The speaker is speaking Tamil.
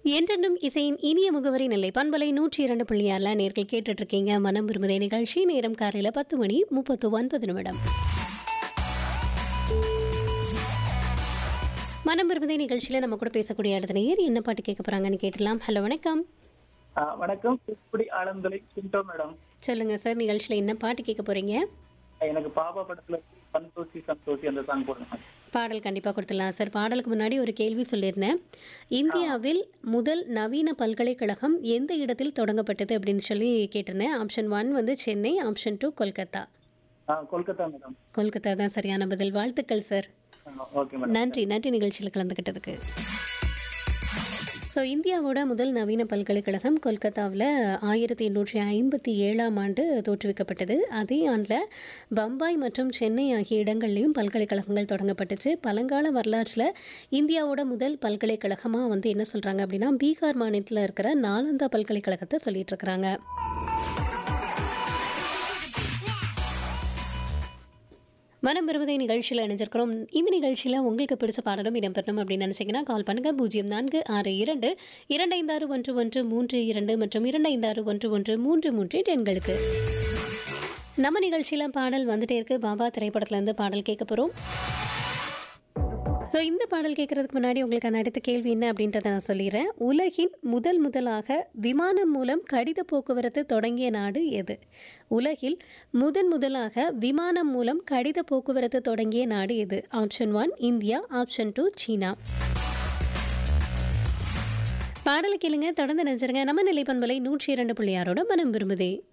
என்றென்றும் இசையின் இனிய முகவரி நிலை பண்பலை நூற்றி இரண்டு புள்ளி ஆறில் நேர்கள் கேட்டுட்டு இருக்கீங்க மனம் விரும்புதே நிகழ்ச்சி நேரம் காலையில் பத்து மணி முப்பத்து ஒன்பது நிமிடம் மனம் விரும்புதே நிகழ்ச்சியில் நம்ம கூட பேசக்கூடிய அடுத்த நேர் என்ன பாட்டு கேட்க போறாங்கன்னு கேட்டலாம் ஹலோ வணக்கம் ஆ, வணக்கம் தூத்துக்குடி ஆனந்தலை சிண்டோ மேடம் சொல்லுங்க சார் நிகழ்ச்சியில் என்ன பாட்டு கேட்க போறீங்க எனக்கு பாபா படத்துல சந்தோஷி சந்தோஷி அந்த சாங் போடுங்க பாடல் கண்டிப்பாக கொடுத்துடலாம் சார் பாடலுக்கு முன்னாடி ஒரு கேள்வி சொல்லியிருந்தேன் இந்தியாவில் முதல் நவீன பல்கலைக்கழகம் எந்த இடத்தில் தொடங்கப்பட்டது அப்படின்னு சொல்லி கேட்டிருந்தேன் ஆப்ஷன் ஒன் வந்து சென்னை ஆப்ஷன் டூ கொல்கத்தா ஆ கொல்கத்தா மேடம் கொல்கத்தா தான் சரியான பதில் வாழ்த்துக்கள் சார் ஓகே மேடம் நன்றி நன்றி நிகழ்ச்சியில் கலந்துக்கிட்டதுக்கு ஸோ இந்தியாவோட முதல் நவீன பல்கலைக்கழகம் கொல்கத்தாவில் ஆயிரத்தி எண்ணூற்றி ஐம்பத்தி ஏழாம் ஆண்டு தோற்றுவிக்கப்பட்டது அதே ஆண்டில் பம்பாய் மற்றும் சென்னை ஆகிய இடங்கள்லையும் பல்கலைக்கழகங்கள் தொடங்கப்பட்டுச்சு பழங்கால வரலாற்றில் இந்தியாவோட முதல் பல்கலைக்கழகமாக வந்து என்ன சொல்கிறாங்க அப்படின்னா பீகார் மாநிலத்தில் இருக்கிற நாலந்தா பல்கலைக்கழகத்தை சொல்லிட்டு இருக்கிறாங்க மனம் விரும்பதை நிகழ்ச்சியில் இணைஞ்சிருக்கிறோம் இந்த நிகழ்ச்சியில் உங்களுக்கு பிடிச்ச பாடலும் இடம்பெறணும் அப்படின்னு நினச்சிங்கன்னா கால் பண்ணுங்கள் பூஜ்ஜியம் நான்கு ஆறு இரண்டு இரண்டு ஐந்து ஆறு ஒன்று ஒன்று மூன்று இரண்டு மற்றும் இரண்டு ஐந்து ஆறு ஒன்று ஒன்று மூன்று மூன்று என்ற எண்களுக்கு நம்ம நிகழ்ச்சியில் பாடல் வந்துட்டே இருக்கு பாபா திரைப்படத்துலேருந்து பாடல் கேட்க போகிறோம் ஸோ இந்த பாடல் கேட்கறதுக்கு முன்னாடி உங்களுக்கான அடுத்த கேள்வி என்ன அப்படின்றத நான் சொல்லிடுறேன் உலகின் முதல் முதலாக விமானம் மூலம் கடித போக்குவரத்து தொடங்கிய நாடு எது உலகில் முதன் முதலாக விமானம் மூலம் கடித போக்குவரத்து தொடங்கிய நாடு எது option one India option two China பாடலை கேளுங்க தொடர்ந்து நினைச்சிருங்க நம்ம நிலை பண்பலை நூற்றி இரண்டு புள்ளியாரோட மனம் விரும்புதே